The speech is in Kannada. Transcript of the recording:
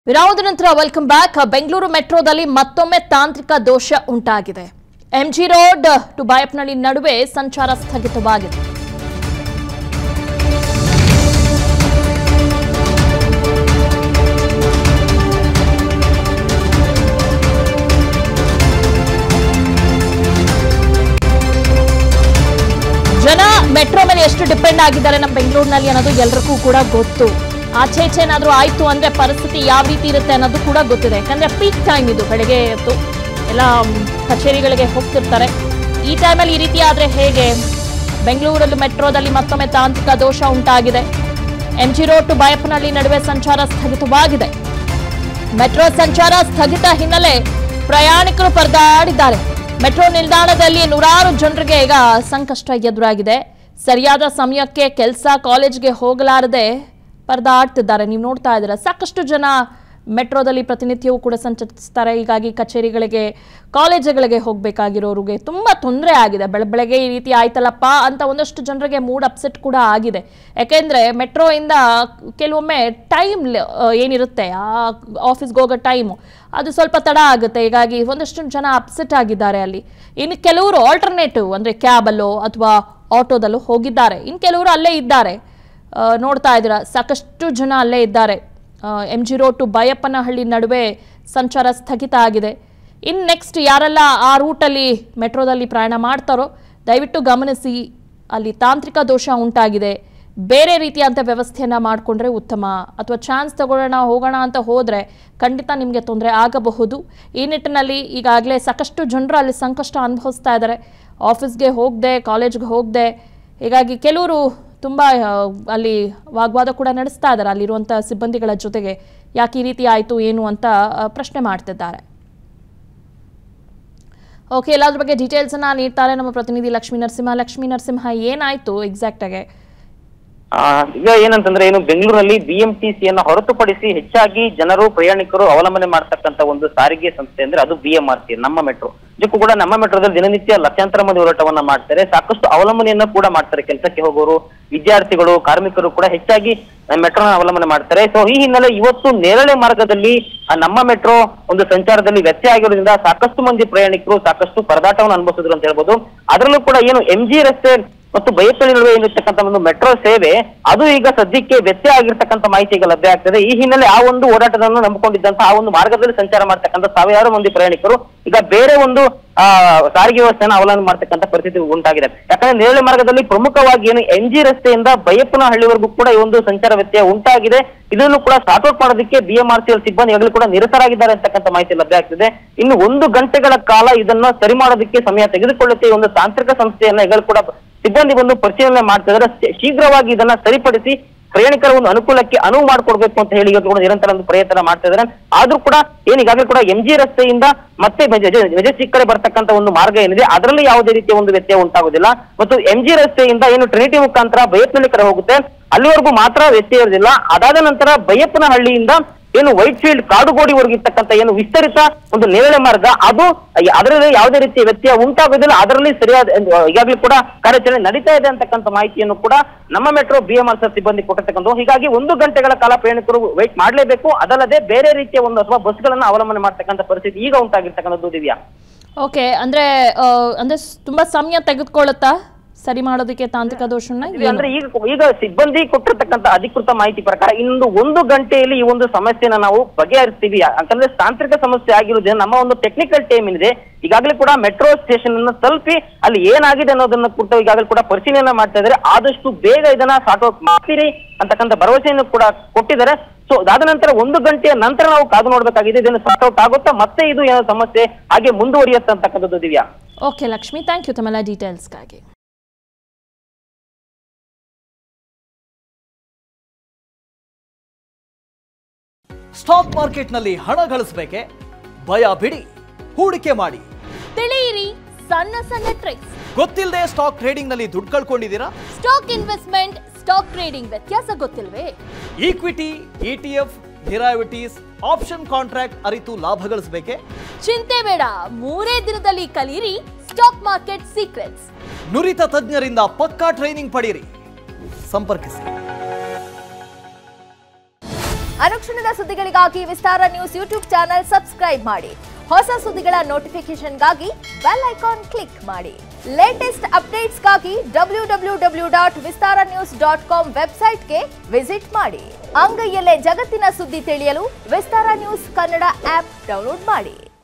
ವಿರಾಮದ ನಂತರ ವೆಲ್ಕಮ್ ಬ್ಯಾಕ್ ಬೆಂಗಳೂರು ಮೆಟ್ರೋದಲ್ಲಿ ಮತ್ತೊಮ್ಮೆ ತಾಂತ್ರಿಕ ದೋಷ ಉಂಟಾಗಿದೆ ಎಂಜಿ ರೋಡ್ ಟು ಬಾಯಪ್ನಳ್ಳಿ ನಡುವೆ ಸಂಚಾರ ಸ್ಥಗಿತವಾಗಿದೆ ಜನ ಮೆಟ್ರೋ ಮೇಲೆ ಎಷ್ಟು ಡಿಪೆಂಡ್ ಆಗಿದ್ದಾರೆ ನಮ್ಮ ಬೆಂಗಳೂರಿನಲ್ಲಿ ಅನ್ನೋದು ಎಲ್ರಿಗೂ ಕೂಡ ಗೊತ್ತು ಆಚೆ ಈಚೆ ಏನಾದ್ರೂ ಆಯ್ತು ಅಂದ್ರೆ ಪರಿಸ್ಥಿತಿ ಯಾವ ರೀತಿ ಇರುತ್ತೆ ಅನ್ನೋದು ಕೂಡ ಗೊತ್ತಿದೆ ಯಾಕಂದ್ರೆ ಪೀಕ್ ಟೈಮ್ ಇದು ಬೆಳಗ್ಗೆ ಹೊತ್ತು ಎಲ್ಲ ಮ್, ಕಚೇರಿಗಳಿಗೆ ಹೋಗ್ತಿರ್ತಾರೆ ಈ ಟೈಮಲ್ಲಿ ಈ ರೀತಿ ಆದ್ರೆ ಹೇಗೆ ಬೆಂಗಳೂರಲ್ಲಿ ಮೆಟ್ರೋದಲ್ಲಿ ಮತ್ತೊಮ್ಮೆ ತಾಂತ್ರಿಕ ದೋಷ ಉಂಟಾಗಿದೆ M G road to Baiyappanahalli ನಡುವೆ ಸಂಚಾರ ಸ್ಥಗಿತವಾಗಿದೆ ಮೆಟ್ರೋ ಸಂಚಾರ ಸ್ಥಗಿತ ಹಿನ್ನೆಲೆ ಪ್ರಯಾಣಿಕರು ಪರದಾಡಿದ್ದಾರೆ ಮೆಟ್ರೋ ನಿಲ್ದಾಣದಲ್ಲಿ ನೂರಾರು ಜನರಿಗೆ ಈಗ ಸಂಕಷ್ಟ ಎದುರಾಗಿದೆ ಸರಿಯಾದ ಸಮಯಕ್ಕೆ ಕೆಲಸ ಕಾಲೇಜ್ಗೆ ಹೋಗಲಾರದೆ ಪರದಾಡ್ತಿದ್ದಾರೆ ನೀವು ನೋಡ್ತಾ ಇದ್ದೀರಾ ಸಾಕಷ್ಟು ಜನ ಮೆಟ್ರೋದಲ್ಲಿ ಪ್ರತಿನಿತ್ಯವೂ ಕೂಡ ಸಂಚರಿಸ್ತಾರೆ ಹೀಗಾಗಿ ಕಚೇರಿಗಳಿಗೆ ಕಾಲೇಜುಗಳಿಗೆ ಹೋಗಬೇಕಾಗಿರೋರಿಗೆ ತುಂಬ ತೊಂದರೆ ಆಗಿದೆ ಬೆಳ ಬೆಳಗ್ಗೆ ಈ ರೀತಿ ಆಯ್ತಲ್ಲಪ್ಪ ಅಂತ ಒಂದಷ್ಟು ಜನರಿಗೆ ಮೂಡ್ ಅಪ್ಸೆಟ್ ಕೂಡ ಆಗಿದೆ ಯಾಕೆಂದರೆ ಮೆಟ್ರೋಯಿಂದ ಕೆಲವೊಮ್ಮೆ ಟೈಮ್ ಏನಿರುತ್ತೆ ಆ ಆಫೀಸ್ಗೆ ಹೋಗೋ ಟೈಮು ಅದು ಸ್ವಲ್ಪ ತಡ ಆಗುತ್ತೆ ಹೀಗಾಗಿ ಒಂದಷ್ಟು ಜನ ಅಪ್ಸೆಟ್ ಆಗಿದ್ದಾರೆ ಅಲ್ಲಿ ಇನ್ನು ಕೆಲವರು ಆಲ್ಟರ್ನೇಟಿವ್ ಅಂದರೆ ಕ್ಯಾಬಲ್ಲೋ ಅಥವಾ ಆಟೋದಲ್ಲೋ ಹೋಗಿದ್ದಾರೆ ಇನ್ನು ಕೆಲವರು ಅಲ್ಲೇ ಇದ್ದಾರೆ ಆ, ನೋಡ್ತಾ ಇದ್ದೀರಾ ಸಾಕಷ್ಟು ಜನ ಅಲ್ಲೇ ಇದ್ದಾರೆ M G road to Baiyappanahalli ನಡುವೆ ಸಂಚಾರ ಸ್ಥಗಿತ ಆಗಿದೆ ಇನ್ನು ನೆಕ್ಸ್ಟ್ ಯಾರೆಲ್ಲ ಆ ರೂಟಲ್ಲಿ ಮೆಟ್ರೋದಲ್ಲಿ ಪ್ರಯಾಣ ಮಾಡ್ತಾರೋ ದಯವಿಟ್ಟು ಗಮನಿಸಿ ಅಲ್ಲಿ ತಾಂತ್ರಿಕ ದೋಷ ಉಂಟಾಗಿದೆ ಬೇರೆ ರೀತಿಯಂಥ ವ್ಯವಸ್ಥೆಯನ್ನು ಮಾಡಿಕೊಂಡ್ರೆ ಉತ್ತಮ ಅಥವಾ ಚಾನ್ಸ್ ತಗೊಳ್ಳೋಣ ಹೋಗೋಣ ಅಂತ ಹೋದರೆ ಖಂಡಿತ ನಿಮಗೆ ತೊಂದರೆ ಆಗಬಹುದು ಈ ನಿಟ್ಟಿನಲ್ಲಿ ಈಗಾಗಲೇ ಸಾಕಷ್ಟು ಜನರು ಅಲ್ಲಿ ಸಂಕಷ್ಟ ಅನುಭವಿಸ್ತಾ ಇದ್ದಾರೆ ಆಫೀಸ್ಗೆ ಹೋಗದೆ ಕಾಲೇಜ್ಗೆ ಹೋಗದೆ ಹೀಗಾಗಿ ಕೆಲವರು ತುಂಬ ಅಲ್ಲಿ ವಾಗ್ವಾದ ಕೂಡ ನಡೆಸ್ತಾ ಇದ್ದಾರೆ ಅಲ್ಲಿರುವಂಥ ಸಿಬ್ಬಂದಿಗಳ ಜೊತೆಗೆ ಯಾಕೆ ಈ ರೀತಿ ಆಯಿತು ಏನು ಅಂತ ಆ, ಪ್ರಶ್ನೆ ಮಾಡ್ತಿದ್ದಾರೆ ಓಕೆ ಎಲ್ಲದ್ರ ಬಗ್ಗೆ ಡೀಟೇಲ್ಸನ್ನು ನೀಡ್ತಾರೆ ನಮ್ಮ ಪ್ರತಿನಿಧಿ ಲಕ್ಷ್ಮೀ ನರಸಿಂಹ ಲಕ್ಷ್ಮೀ ನರಸಿಂಹ ಏನಾಯಿತು ಎಕ್ಸಾಕ್ಟಾಗಿ ಆ, ಈಗ ಏನಂತಂದ್ರೆ ಏನು ಬೆಂಗಳೂರಲ್ಲಿ ಬಿಎಂಟಿಸಿಯನ್ನ ಹೊರತುಪಡಿಸಿ ಹೆಚ್ಚಾಗಿ ಜನರು ಪ್ರಯಾಣಿಕರು ಅವಲಂಬನೆ ಮಾಡ್ತಕ್ಕಂತ ಒಂದು ಸಾರಿಗೆ ಸಂಸ್ಥೆ ಅಂದ್ರೆ ಅದು ಬಿಎಂಆರ್ಸಿ ನಮ್ಮ ಮೆಟ್ರೋ ಇದಕ್ಕೂ ಕೂಡ ನಮ್ಮ ಮೆಟ್ರೋದಲ್ಲಿ ದಿನನಿತ್ಯ ಲಕ್ಷಾಂತರ ಮಂದಿ ಹೋರಾಟವನ್ನ ಮಾಡ್ತಾರೆ ಸಾಕಷ್ಟು ಅವಲಂಬನೆಯನ್ನ ಕೂಡ ಮಾಡ್ತಾರೆ ಕೆಲಸಕ್ಕೆ ಹೋಗೋರು ವಿದ್ಯಾರ್ಥಿಗಳು ಕಾರ್ಮಿಕರು ಕೂಡ ಹೆಚ್ಚಾಗಿ ಮೆಟ್ರೋನ ಅವಲಂಬನೆ ಮಾಡ್ತಾರೆ ಸೊ ಈ ಹಿನ್ನೆಲೆ ಇವತ್ತು ನೇರಳೆ ಮಾರ್ಗದಲ್ಲಿ ಆ, ನಮ್ಮ ಮೆಟ್ರೋ ಒಂದು ಸಂಚಾರದಲ್ಲಿ ವ್ಯತ್ಯಯ ಆಗಿರೋದ್ರಿಂದ ಸಾಕಷ್ಟು ಮಂದಿ ಪ್ರಯಾಣಿಕರು ಸಾಕಷ್ಟು ಪರದಾಟವನ್ನು ಅನುಭವಿಸಿದ್ರು ಅಂತ ಹೇಳ್ಬೋದು ಅದರಲ್ಲೂ ಕೂಡ ಏನು ಎಂ ಜಿ ರಸ್ತೆ ಮತ್ತು ಬೈಯಪ್ಪಳ್ಳಿ ನಡುವೆ ಏನಿರ್ತಕ್ಕಂಥ ಒಂದು ಮೆಟ್ರೋ ಸೇವೆ ಅದು ಈಗ ಸದ್ಯಕ್ಕೆ ವ್ಯತ್ಯಯ ಆಗಿರ್ತಕ್ಕಂಥ ಮಾಹಿತಿ ಈಗ ಲಭ್ಯ ಆಗ್ತದೆ ಈ ಹಿನ್ನೆಲೆ ಆ ಒಂದು ಓಡಾಟವನ್ನು ನಂಬಿಕೊಂಡಿದ್ದಂತಹ ಆ ಒಂದು ಮಾರ್ಗದಲ್ಲಿ ಸಂಚಾರ ಮಾಡ್ತಕ್ಕಂಥ ಸಾವಿರಾರು ಮಂದಿ ಪ್ರಯಾಣಿಕರು ಈಗ ಬೇರೆ ಒಂದು ಆ ಸಾರಿಗೆ ವ್ಯವಸ್ಥೆಯನ್ನು ಅವಲಂಬನೆ ಮಾಡ್ತಕ್ಕಂಥ ಪರಿಸ್ಥಿತಿ ಉಂಟಾಗಿದೆ ಯಾಕಂದ್ರೆ ನೇರಳೆ ಮಾರ್ಗದಲ್ಲಿ ಪ್ರಮುಖವಾಗಿ ಏನು ಎಂ ಜಿ ರಸ್ತೆಯಿಂದ ಬೈಯಪ್ಪನಹಳ್ಳಿವರೆಗೂ ಕೂಡ ಈ ಒಂದು ಸಂಚಾರ ವ್ಯತ್ಯಯ ಉಂಟಾಗಿದೆ ಇದನ್ನು ಕೂಡ ಸಾರ್ಟ್ ಔಟ್ ಮಾಡೋದಕ್ಕೆ ಬಿಎಂಆರ್ಸಿಎಲ್ ಸಿಬ್ಬಂದಿ ಈಗಲೂ ಕೂಡ ನಿರತರಾಗಿದ್ದಾರೆ ಅಂತಕ್ಕಂಥ ಮಾಹಿತಿ ಲಭ್ಯ ಆಗ್ತಿದೆ ಇನ್ನು ಒಂದು ಗಂಟೆಗಳ ಕಾಲ ಇದನ್ನ ಸರಿ ಮಾಡೋದಕ್ಕೆ ಸಮಯ ತೆಗೆದುಕೊಳ್ಳುತ್ತೆ ಈ ಒಂದು ತಾಂತ್ರಿಕ ಸಂಸ್ಥೆಯನ್ನ ಈಗಲೂ ಕೂಡ ಸಿಬ್ಬಂದಿ ಬಂದು ಪರಿಶೀಲನೆ ಮಾಡ್ತಿದ್ದಾರೆ ಶೀ- ಶೀಘ್ರವಾಗಿ ಇದನ್ನ ಸರಿಪಡಿಸಿ ಪ್ರಯಾಣಿಕರ ಒಂದು ಅನುಕೂಲಕ್ಕೆ ಅನುವು ಮಾಡಿಕೊಡ್ಬೇಕು ಅಂತ ಹೇಳಿ ಇವತ್ತು ಕೂಡ ನಿರಂತರ ಒಂದು ಪ್ರಯತ್ನ ಮಾಡ್ತಾ ಇದ್ದಾರೆ ಆದ್ರೂ ಕೂಡ ಏನ್ ಈಗಾಗಲೇ ಕೂಡ ಎಂ ಜಿ ರಸ್ತೆಯಿಂದ ಮತ್ತೆ ಮೆಜೆಸ್ಟಿಕ್ ಕಡೆ ಬರ್ತಕ್ಕಂಥ ಒಂದು ಮಾರ್ಗ ಏನಿದೆ ಅದರಲ್ಲಿ ಯಾವುದೇ ರೀತಿಯ ಒಂದು ವ್ಯತ್ಯಯ ಉಂಟಾಗುದಿಲ್ಲ ಮತ್ತು ಎಂ ಜಿ ರಸ್ತೆಯಿಂದ ಏನು ಟ್ರಿನಿಟಿ ಮುಖಾಂತರ ಬೈಯಪ್ಪನಹಳ್ಳಿ ಕಡೆ ಹೋಗುತ್ತೆ ಅಲ್ಲಿವರೆಗೂ ಮಾತ್ರ ವ್ಯತ್ಯಯ ಇರೋದಿಲ್ಲ ಅದಾದ ನಂತರ ಬೈಯಪ್ಪನಹಳ್ಳಿಯಿಂದ ಏನು ವೈಟ್ ಫೀಲ್ಡ್ ಕಾಡುಗೋಡಿವರೆಗೂ ಇರ್ತಕ್ಕಂಥ ಏನು ವಿಸ್ತರಿತ ಒಂದು ನೇರಳೆ ಮಾರ್ಗ ಅದು ಅದರಲ್ಲಿ ಯಾವುದೇ ರೀತಿಯ ವ್ಯತ್ಯಯ ಉಂಟಾಗೋದಿಲ್ಲ ಅದರಲ್ಲಿ ಸರಿಯಾದ ಒಂದು ಈಗಾಗಲೇ ಕೂಡ ಕಾರ್ಯಾಚರಣೆ ನಡೀತಾ ಇದೆ ಅಂತಕ್ಕಂಥ ಮಾಹಿತಿಯನ್ನು ಕೂಡ ನಮ್ಮ ಮೆಟ್ರೋ ಬಿಎಂಆರ್ ಸಿಬ್ಬಂದಿ ಕೊಟ್ಟಿರ್ತಕ್ಕಂಥ ಹೀಗಾಗಿ ಒಂದು ಗಂಟೆಗಳ ಕಾಲ ಪ್ರಯಾಣಿಕರು ವೇಟ್ ಮಾಡಲೇಬೇಕು ಅದಲ್ಲದೆ ಬೇರೆ ರೀತಿಯ ಒಂದು ಅಥವಾ ಬಸ್ಗಳನ್ನ ಅವಲಂಬನೆ ಮಾಡ್ತಕ್ಕಂಥ ಪರಿಸ್ಥಿತಿ ಈಗ ಉಂಟಾಗಿರ್ತಕ್ಕಂಥದ್ದು ದಿವ್ಯಾ ಓಕೆ ಅಂದರೆ ಅಂದರೆ ತುಂಬ ಸಮಯ ತೆಗೆದುಕೊಳ್ಳುತ್ತಾ ಸರಿ ಮಾಡೋದಕ್ಕೆ ತಾಂತ್ರಿಕ ದೋಷನ ಇದು ಅಂದ್ರೆ ಈಗ ಈಗ ಸಿಬ್ಬಂದಿ ಕೊಟ್ಟಿರ್ತಕ್ಕಂಥ ಅಧಿಕೃತ ಮಾಹಿತಿ ಪ್ರಕಾರ ಇನ್ನೊಂದು ಒಂದು ಗಂಟೆಯಲ್ಲಿ ಈ ಒಂದು ಸಮಸ್ಯೆನ ನಾವು ಬಗೆಹರಿಸ್ತೀವಿ ಯಾಕಂದ್ರೆ ತಾಂತ್ರಿಕ ಸಮಸ್ಯೆ ಆಗಿರೋದ್ರಿಂದ ನಮ್ಮ ಒಂದು ಟೆಕ್ನಿಕಲ್ ಟೀಮ್ ಏನಿದೆ ಈಗಾಗಲೇ ಕೂಡ ಮೆಟ್ರೋ ಸ್ಟೇಷನ್ ಅನ್ನ ತಲುಪಿ ಅಲ್ಲಿ ಏನಾಗಿದೆ ಅನ್ನೋದನ್ನ ಕುರಿತು ಈಗಾಗಲೇ ಕೂಡ ಪರಿಶೀಲನೆ ಮಾಡ್ತಾ ಇದ್ದಾರೆ ಆದಷ್ಟು ಬೇಗ ಇದನ್ನ ಸಾರ್ಟ್ ಔಟ್ ಮಾಡ್ತೀರಿ ಅಂತಕ್ಕಂಥ ಭರವಸೆಯನ್ನು ಕೂಡ ಕೊಟ್ಟಿದ್ದಾರೆ ಸೊ ಅದಾದ ನಂತರ ಒಂದು ಗಂಟೆಯ ನಂತರ ನಾವು ಕಾದು ನೋಡ್ಬೇಕಾಗಿದೆ ಇದನ್ನು ಸಾರ್ಟ್ ಔಟ್ ಆಗುತ್ತಾ ಮತ್ತೆ ಇದು ಏನೋ ಸಮಸ್ಯೆ ಹಾಗೆ ಮುಂದುವರಿಯುತ್ತೆ ಅಂತಕ್ಕಂಥದ್ದು Divya okay Lakshmi thank you ತಮ್ಮೆಲ್ಲ ಡೀಟೇಲ್ಸ್ಗಾಗಿ ಸ್ಟಾಕ್ ಮಾರ್ಕೆಟ್ನಲ್ಲಿ ಹಣ ಗಳಿಸಬೇಕೆ ಭಯ ಬಿಡಿ ಹೂಡಿಕೆ ಮಾಡಿ ತಿಳಿಯಿರಿ ಸಣ್ಣ ಸಣ್ಣ ಟ್ರಿಕ್ಸ್ ಗೊತ್ತಿಲ್ಲದೆ ಸ್ಟಾಕ್ ಟ್ರೇಡಿಂಗ್ನಲ್ಲಿ ದುಡ್ಡು ಕಳ್ಕೊಂಡಿದ್ದೀರಾ ಸ್ಟಾಕ್ ಇನ್ವೆಸ್ಟ್ಮೆಂಟ್ ಸ್ಟಾಕ್ ಟ್ರೇಡಿಂಗ್ ವ್ಯತ್ಯಾಸ ಗೊತ್ತಿಲ್ವೇ equity ETF derivatives option contract ಅರಿತು ಲಾಭ ಗಳಿಸಬೇಕೆ ಚಿಂತೆ ಬೇಡ ಮೂರೇ ದಿನದಲ್ಲಿ ಕಲಿಯಿರಿ ಸ್ಟಾಕ್ ಮಾರ್ಕೆಟ್ ಸೀಕ್ರೆಟ್ಸ್ ನುರಿತ ತಜ್ಞರಿಂದ ಪಕ್ಕಾ ಟ್ರೈನಿಂಗ್ ಪಡೆಯಿರಿ ಸಂಪರ್ಕಿಸಿ ಅನುಕ್ಷಣದ ಸುದ್ದಿಗಳಿಗಾಗಿ Vistara news YouTube channel subscribe ಮಾಡಿ ಹೊಸ ಸುದ್ದಿಗಳ ನೋಟಿಫಿಕೇಶನ್ಗಾಗಿ ಬೆಲ್ ಐಕಾನ್ ಕ್ಲಿಕ್ ಮಾಡಿ ಲೇಟೆಸ್ಟ್ ಅಪ್ಡೇಟ್ಸ್ಗಾಗಿ W W W dot Vistara news dot com ವೆಬ್ಸೈಟ್ಗೆ ವಿಸಿಟ್ ಮಾಡಿ ಅಂಗೈಯಲ್ಲೇ ಜಗತ್ತಿನ ಸುದ್ದಿ ತಿಳಿಯಲು Vistara news Kannada app download ಮಾಡಿ